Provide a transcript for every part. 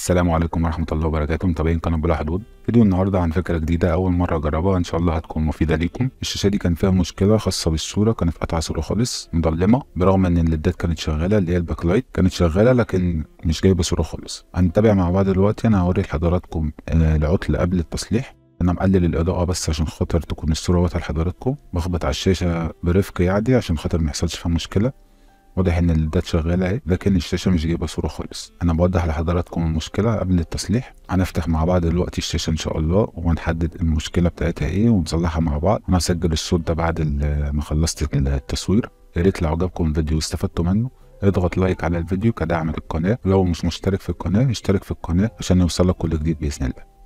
السلام عليكم ورحمة الله وبركاته متابعين قناة بلا حدود فيديو النهاردة عن فكرة جديدة أول مرة أجربها إن شاء الله هتكون مفيدة ليكم الشاشة دي كان فيها مشكلة خاصة بالصورة كانت قطعة صورة خالص مظلمة برغم إن الليدات كانت شغالة اللي هي الباك لايت كانت شغالة لكن مش جايبة صورة خالص هنتابع مع بعض دلوقتي أنا هوري لحضراتكم آه، العطل قبل التصليح انا مقلل الاضاءه بس عشان خاطر تكون الصوره واضحه لحضراتكم بخبط على الشاشه برفق يعني عشان خاطر ما يحصلش فيها مشكله واضح ان الليدات شغاله اهي لكن الشاشه مش جايبه صوره خالص انا بوضح لحضراتكم المشكله قبل التصليح هنفتح مع بعض دلوقتي الشاشه ان شاء الله وهنحدد المشكله بتاعتها ايه ونصلحها مع بعض انا هسجل الصوت ده بعد ال- ما خلصت التصوير يا ريت لو عجبكم الفيديو واستفدتوا منه اضغط لايك على الفيديو كدعم للقناه ولو مش مشترك في القناه اشترك في القناه عشان يوصلك كل جديد باذن الله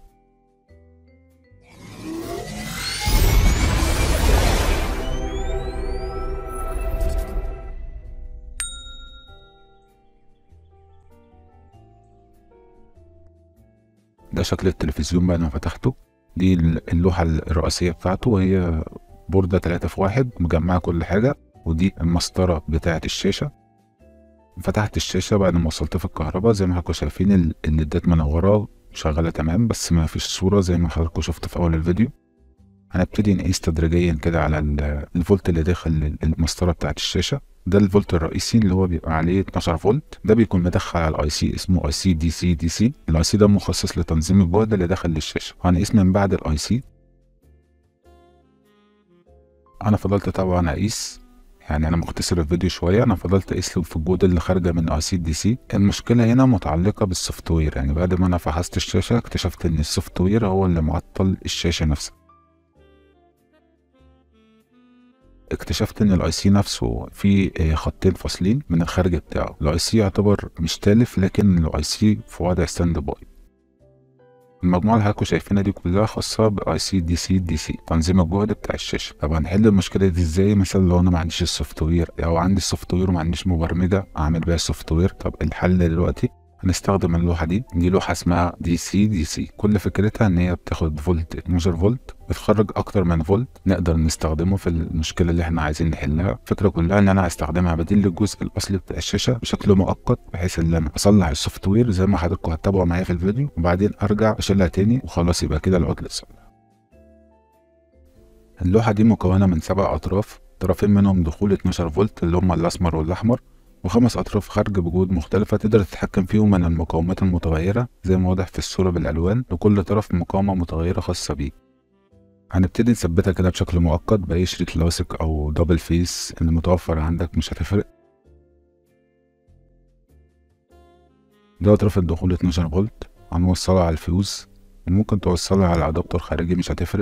ده شكل التلفزيون بعد ما فتحته دي اللوحة الرئيسية بتاعته وهي بوردة 3 في واحد مجمعة كل حاجة ودي المسطرة بتاعة الشاشة فتحت الشاشة بعد ما وصلت في الكهرباء زي ما حضراتكم شايفين ال- الليدات منورة شغالة تمام بس ما فيش صورة زي ما حضراتكم شفتوا في أول الفيديو هنبتدي نقيس تدريجيا كده على ال- الفولت اللي داخل المسطرة بتاعة الشاشة ده الفولت الرئيسي اللي هو بيبقى عليه 12 فولت ده بيكون مدخل على الاي سي اسمه اي سي دي سي دي سي الاي سي ده مخصص لتنظيم الجهد اللي داخل للشاشه هنقيس من بعد الاي سي انا فضلت طبعا اقيس يعني انا مختصر الفيديو شويه انا فضلت اقيس له في الجهد اللي خارجه من اي سي دي سي المشكله هنا متعلقه بالسوفت وير يعني بعد ما انا فحصت الشاشه اكتشفت ان السوفت وير هو اللي معطل الشاشه نفسها اكتشفت ان الاي سي نفسه فيه آه، خطين فاصلين من الخارج بتاعه الاي سي يعتبر مش تالف لكن الاي سي في وضع ستاند باي المجموعة اللي حضراتكم شايفينها دي كلها خاصة باي سي دي سي دي سي تنظيم الجهد بتاع الشاشة طب هنحل المشكلة دي ازاي مثلا لو انا ما عنديش السوفت وير او عندي السوفت وير وما عنديش مبرمجة اعمل بيها السوفت وير طب الحل دلوقتي هنستخدم اللوحة دي دي لوحة اسمها دي سي دي سي كل فكرتها ان هي بتاخد فولت 12 فولت بتخرج اكتر من فولت نقدر نستخدمه في المشكله اللي احنا عايزين نحلها الفكره كلها ان انا هستخدمها بديل للجزء الاصلي بتاع الشاشه بشكل مؤقت بحيث ان انا اصلح السوفت وير زي ما حضراتكم هتتابعوا معايا في الفيديو وبعدين ارجع اشيلها تاني وخلاص يبقى كده العطل اتصلح اللوحه دي مكونه من سبع اطراف طرفين منهم دخول 12 فولت اللي هم الاسمر والاحمر وخمس أطراف خارج بجهود مختلفة تقدر تتحكم فيهم من المقاومات المتغيرة زي ما واضح في الصورة بالألوان لكل طرف مقاومة متغيرة خاصة بيه هنبتدي نثبتها كده بشكل مؤقت بأي شريط لاصق أو دبل فيس اللي متوفر عندك مش هتفرق ده أطراف الدخول 12 فولت هنوصلها على الفيوز وممكن توصلها على أدابتور خارجي مش هتفرق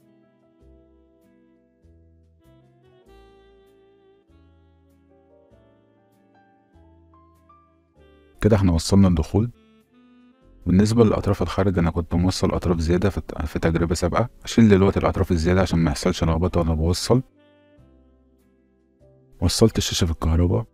كده احنا وصلنا الدخول بالنسبة للأطراف الخارج أنا كنت موصل أطراف زيادة في في تجربة سابقة أشيل دلوقتي الأطراف الزيادة عشان ما يحصلش لخبطة وأنا بوصل وصلت الشاشة في الكهرباء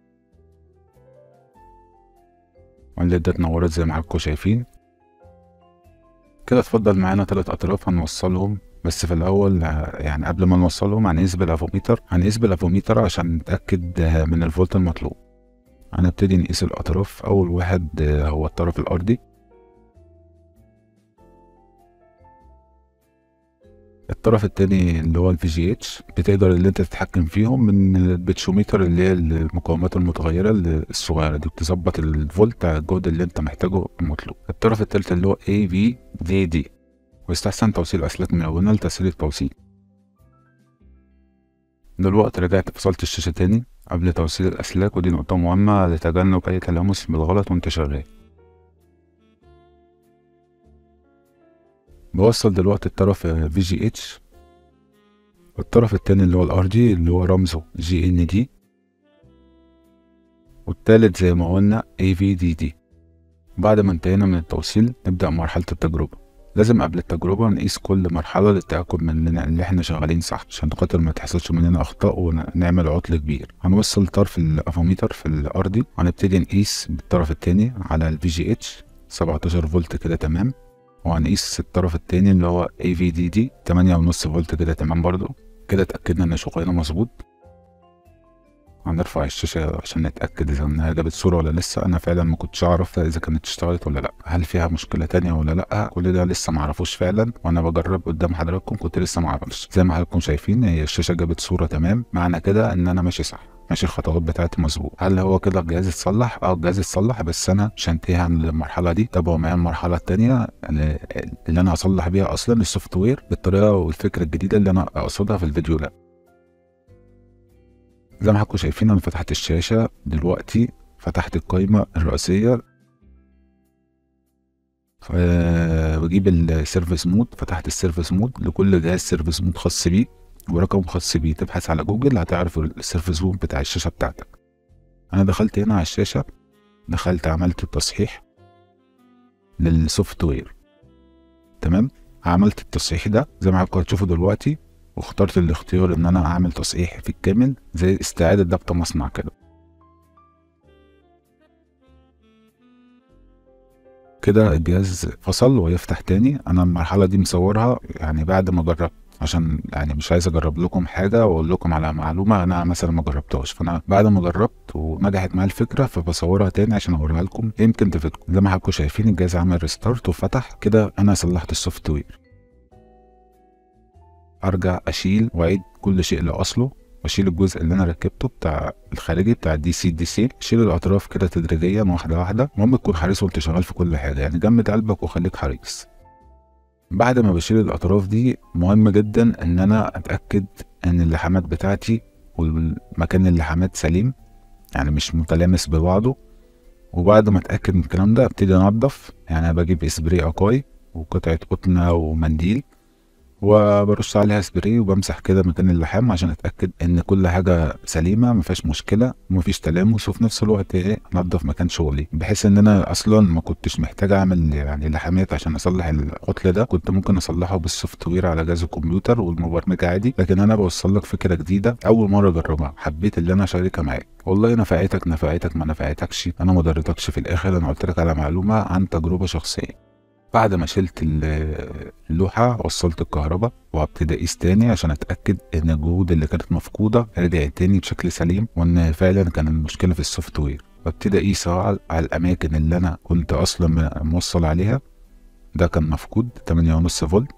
والليدات نورت زي ما حضراتكم شايفين كده اتفضل معانا تلات أطراف هنوصلهم بس في الأول ه- يعني قبل ما نوصلهم هنقيس بالأفوميتر هنقيس بالأفوميتر عشان نتأكد آه، من الفولت المطلوب هنبتدي نقيس الأطراف أول واحد آه، هو الطرف الأرضي الطرف التاني اللي هو الفي جي اتش بتقدر اللي انت تتحكم فيهم من البتشوميتر اللي هي المقاومات المتغيرة اللي- الصغيرة دي بتظبط الفولت على الجهد اللي انت محتاجه المطلوب الطرف التالت اللي هو اي في دي دي ويستحسن توصيل أسلاك ملونة لتسهيل التوصيل دلوقتي رجعت فصلت الشاشة تاني قبل توصيل الأسلاك ودي نقطة مهمة لتجنب أي تلامس بالغلط وأنت شغال بوصل دلوقتي الطرف في جي اتش والطرف التاني اللي هو الار جي اللي هو رمزه جي ان دي والتالت زي ما قلنا اي في دي دي بعد ما انتهينا من التوصيل نبدأ مرحلة التجربة لازم قبل التجربة نقيس كل مرحلة للتأكد من إن إحنا شغالين صح عشان خاطر ما تحصلش مننا أخطاء ونعمل عطل كبير هنوصل طرف الأفوميتر في الأرضي وهنبتدي نقيس بالطرف التاني على الفي جي اتش 17 فولت كده تمام وهنقيس الطرف التاني اللي هو اي في دي دي 8.5 فولت كده تمام برضو كده اتأكدنا إن شغلنا مظبوط هنرفع الشاشة عشان نتأكد إذا إنها جابت صورة ولا لسه أنا فعلا ما كنتش أعرف إذا كانت اشتغلت ولا لأ هل فيها مشكلة تانية ولا لأ كل ده لسه معرفوش فعلا وأنا بجرب قدام حضراتكم كنت لسه معرفش زي ما حضراتكم شايفين هي الشاشة جابت صورة تمام معنى كده إن أنا ماشي صح ماشي الخطوات بتاعتي مظبوط هل هو كده الجهاز اتصلح اه الجهاز اتصلح بس انا مش هنتهي عن المرحله دي تابعوا معايا المرحله التانية اللي اللي انا هصلح بيها اصلا السوفت وير بالطريقه والفكره الجديده اللي انا اقصدها في الفيديو ده زي ما حضراتكم شايفين انا فتحت الشاشه دلوقتي فتحت القائمه الرئيسيه ف- بجيب السيرفيس مود فتحت السيرفيس مود لكل جهاز سيرفيس مود خاص بيه ورقم خاص بيه تبحث على جوجل هتعرف السيرفيس مود بتاع الشاشه بتاعتك انا دخلت هنا على الشاشه دخلت عملت التصحيح للسوفت وير تمام عملت التصحيح ده زي ما حضراتكم هتشوفوا دلوقتي واخترت الاختيار ان انا اعمل تصحيح في الكامل زي استعادة ضبط مصنع كده كده الجهاز فصل ويفتح تاني انا المرحلة دي مصورها يعني بعد ما جربت عشان يعني مش عايز اجرب لكم حاجة واقول لكم على معلومة انا مثلا ما جربتهاش فانا بعد ما جربت ونجحت معايا الفكرة فبصورها تاني عشان اوريها لكم يمكن تفيدكم زي ما حضراتكم شايفين الجهاز عمل ريستارت وفتح كده انا صلحت السوفت وير ارجع اشيل واعيد كل شيء لاصله واشيل الجزء اللي انا ركبته بتاع الخارجي بتاع الدي سي دي سي شيل الاطراف كده تدريجيا واحده واحده المهم تكون حريص وانت شغال في كل حاجه يعني جمد قلبك وخليك حريص بعد ما بشيل الاطراف دي مهم جدا ان انا اتاكد ان اللحامات بتاعتي والمكان اللحامات سليم يعني مش متلامس ببعضه وبعد ما اتاكد من الكلام ده ابتدي انضف يعني انا بجيب سبراي اكاي وقطعه قطنه ومنديل وبرش عليها سبراي وبمسح كده مكان اللحام عشان اتاكد ان كل حاجه سليمه مفيهاش مشكله ومفيش تلامس وفي نفس الوقت ايه انضف مكان شغلي بحيث ان انا اصلا ما كنتش محتاج اعمل يعني لحامات عشان اصلح العطل ده كنت ممكن اصلحه بالسوفت وير على جهاز الكمبيوتر والمبرمجه عادي لكن انا بوصل لك فكره جديده اول مره اجربها حبيت اللي انا اشاركها معاك والله نفعتك نفعتك ما نفعتكش انا ما ضرتكش في الاخر انا قلت لك على معلومه عن تجربه شخصيه بعد ما شلت ال- اللوحة وصلت الكهرباء وابتدي اقيس تاني عشان اتأكد ان الجهود اللي كانت مفقودة رجعت تاني بشكل سليم وان فعلا كان المشكلة في السوفت وير ببتدي اقيس على على الاماكن اللي انا كنت اصلا موصل عليها ده كان مفقود 8.5 فولت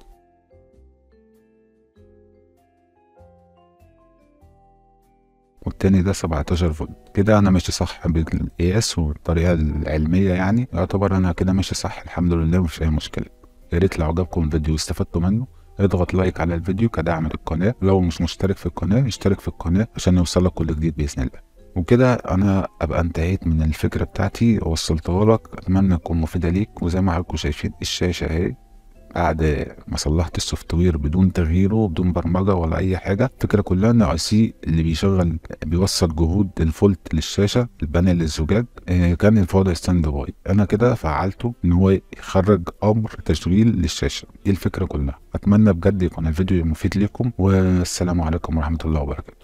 والتاني ده 17 فولت كده انا ماشي صح بالقياس والطريقه العلميه يعني يعتبر انا كده ماشي صح الحمد لله مفيش اي مشكله يا ريت لو عجبكم الفيديو واستفدتوا منه اضغط لايك على الفيديو كدعم للقناه لو مش مشترك في القناه اشترك في القناه عشان يوصلك كل جديد باذن الله وكده انا ابقى انتهيت من الفكره بتاعتي ووصلتها لك اتمنى تكون مفيده ليك وزي ما حضراتكم شايفين الشاشه اهي بعد ما صلحت السوفت وير بدون تغييره بدون برمجه ولا اي حاجه الفكره كلها ان اي سي اللي بيشغل بيوصل جهود الفولت للشاشه البانل الزجاج آه، كان الفاضي ستاند باي انا كده فعلته ان هو يخرج امر تشغيل للشاشه دي الفكره كلها اتمنى بجد يكون الفيديو مفيد لكم والسلام عليكم ورحمه الله وبركاته